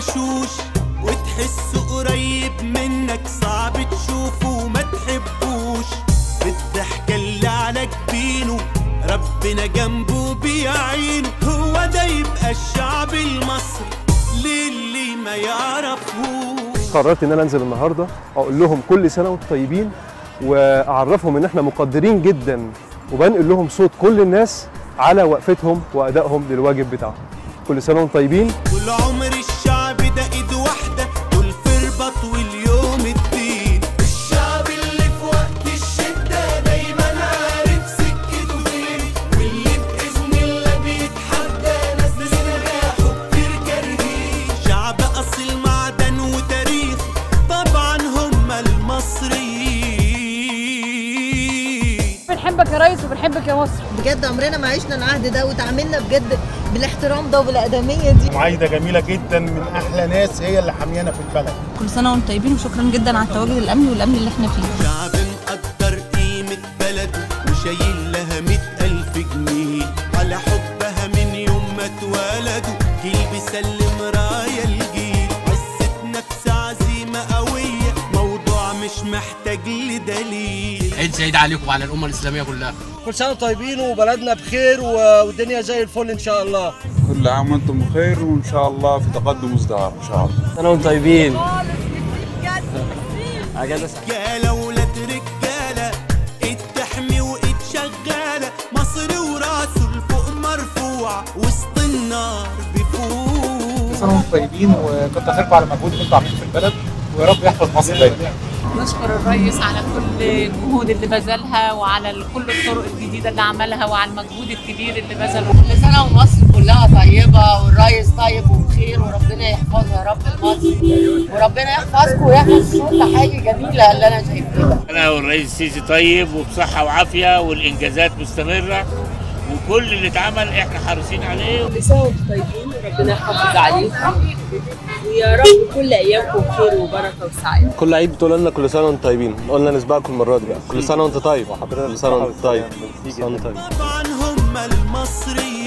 وشوش وتحسه قريب منك صعب تشوفه وما تحبوش بالضحكة اللي على جبينه ربنا جنبه بيعينه هو ده يبقى الشعب المصري للي ما يعرفوش قررت ان انا انزل النهارده اقول لهم كل سنه وانتم طيبين واعرفهم ان احنا مقدرين جدا وبنقل لهم صوت كل الناس على وقفتهم وادائهم للواجب بتاعهم كل سنه وانتم طيبين طول عمر الشعب ده ايد واحدة طول في رباط واليوم الدين الشعب اللي في وقت الشدة دايما عارف سكته فين واللي بإذن الله بيتحدى ناس نجاحه كتير كارهين شعب أصيل معدن وتاريخ طبعا هم المصريين بنحبك يا ريس وبنحبك يا مصر بجد عمرنا ما عشنا العهد ده وتعاملنا بجد بالاحترام ده وبالأدمية دي معايدة جميلة جدا من أحلى ناس هي اللي حاميانا في البلد كل سنه وانتم طيبين وشكرا جدا على التواجد الامني والامن اللي احنا فيه شعب مقدر قيمة بلده وشايل لها مئة ألف جنيه على حبها من يوم ما اتولدوا جيل بيسلم راية الجيل عزة نفس عزيمة قوية موضوع مش محتاج لدليل عيد سعيد عليكم وعلى الامه الاسلاميه كلها كل سنه طيبين وبلدنا بخير والدنيا زي الفل ان شاء الله كل عام وانتم بخير وان شاء الله في تقدم وازدهار ان شاء الله سنه وانتم طيبين رجالة ولاد رجالة ايد تحمي وايد شغالة مصر وراسه لفوق مرفوع وسط النار بيفوق سنة وانتم طيبين وكنت خيركم على مجهود اللي انتم عاملينه في البلد ويا رب يحفظ مصر دايما نشكر الرئيس على كل الجهود اللي بذلها وعلى كل الطرق الجديده اللي عملها وعلى المجهود الكبير اللي بذله كل سنة ومصر كلها طيبة والريس طيب وبخير وربنا يحفظه يا رب مصر وربنا يحفظكم ويحفظ الشرطة حاجة جميلة اللي أنا شايفاها انا والرئيس السيسي طيب وبصحه وعافيه والانجازات مستمره وكل اللي اتعمل احنا حريصين عليه كل سنه وانتم طيبين وربنا يحافظ عليكم ويا رب كل ايامكم خير وبركه وسعاده كل عيد بتقول لنا كل سنه وانتم طيبين قلنا نسبقكم المره دي بقى كل سنه وانت طيب كل سنه وانت طيب كل سنه وانت طيب طبعا هم المصريين